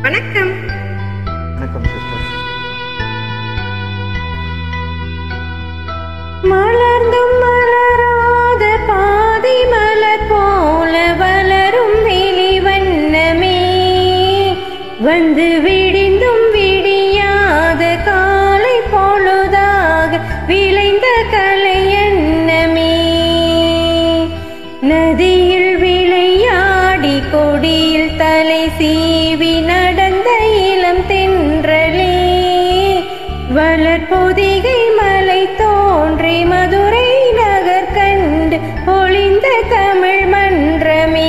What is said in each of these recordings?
வணக்கம் வணக்கம் சிஸ்டர் மலர்ந்தும் மலராத பாதி மலர் போல வளரும் வெளிவண்ணமே வந்து விடிந்தும் விடியாத காலை பொழுதாக விளைந்த கலை எண்ணமே நதியில் விளையாடி கொடியில் தலை சீவி நடந்த இளம் தென்றலே வளர்பொதிகை மலை தோன்றி மதுரை நகர் கண்டு பொழிந்த தமிழ் மன்றமே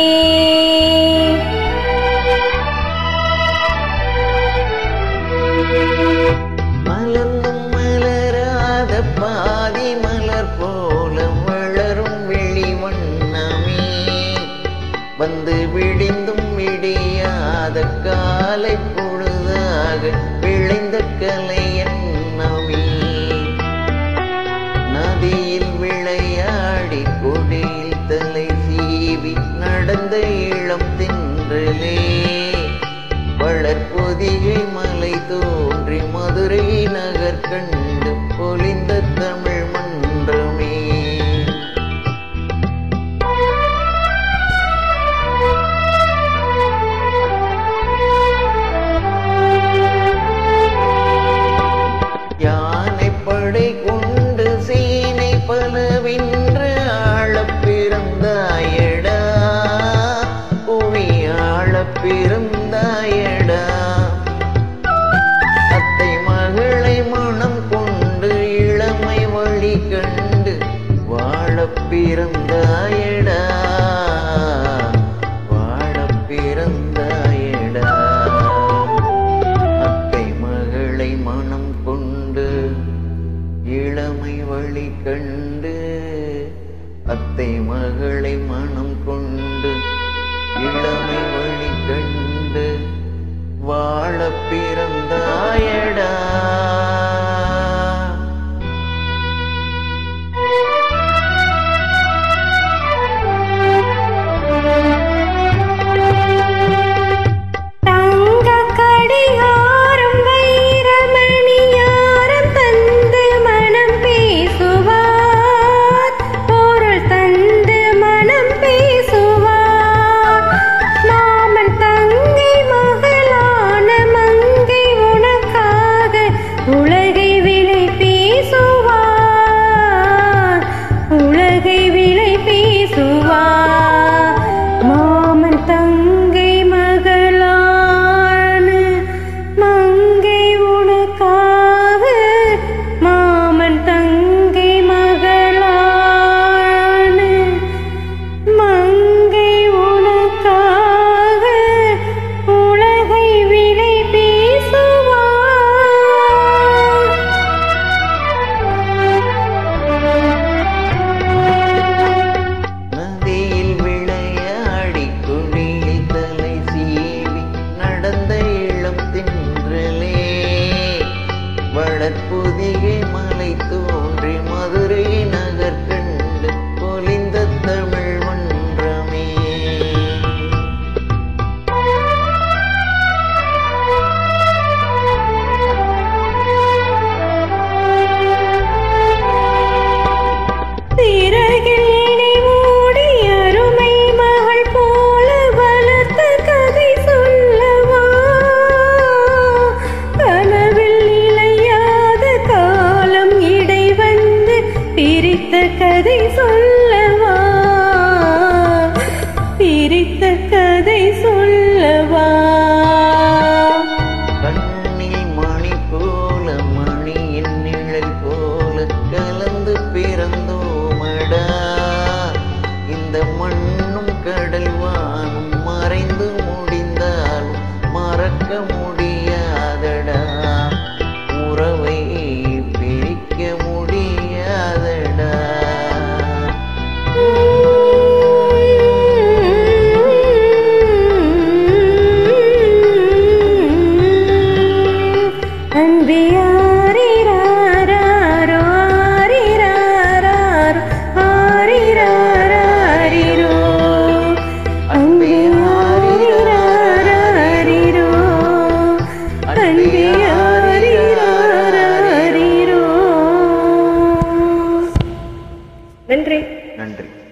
மலர்ந்தும் மலராத பாதி மலர் போல வளரும் வெளி வண்ணமே வந்து விடிந்தும் விடியாத காலை பொழுதாக விளைந்த கலை எண்ணமே நதியில் விளையாடி கொடியில் தலை சீவி நடந்த இளம் தின்றலே வளர்பொதிகை மலை தோன்றி மதுரை நகர் கண்டு பொலிந்த தமிழ் மன்றமே யானை படை கொண்டு சீனை பலவென்று ஆளப் பிறந்தாயடா புவி ஆளப் பிறந்தாயடா அத்தை மகளை மனம் கொண்டு இளமை வழி கண்டு வாழப் பிறந்தாயடா வாழப் பிறந்தாயடா அத்தை மகளை மனம் கொண்டு இளமை வழி கண்டு அத்தை மகளை மனம் கொண்டு இளமை வழி கண்டு வாழ பிறந்தாயடா தங்க கடிகாரம் வைரமணியாரம் தந்து மனம் பேசுவார் பொருள் தந்து மனம் நன்றி நன்றி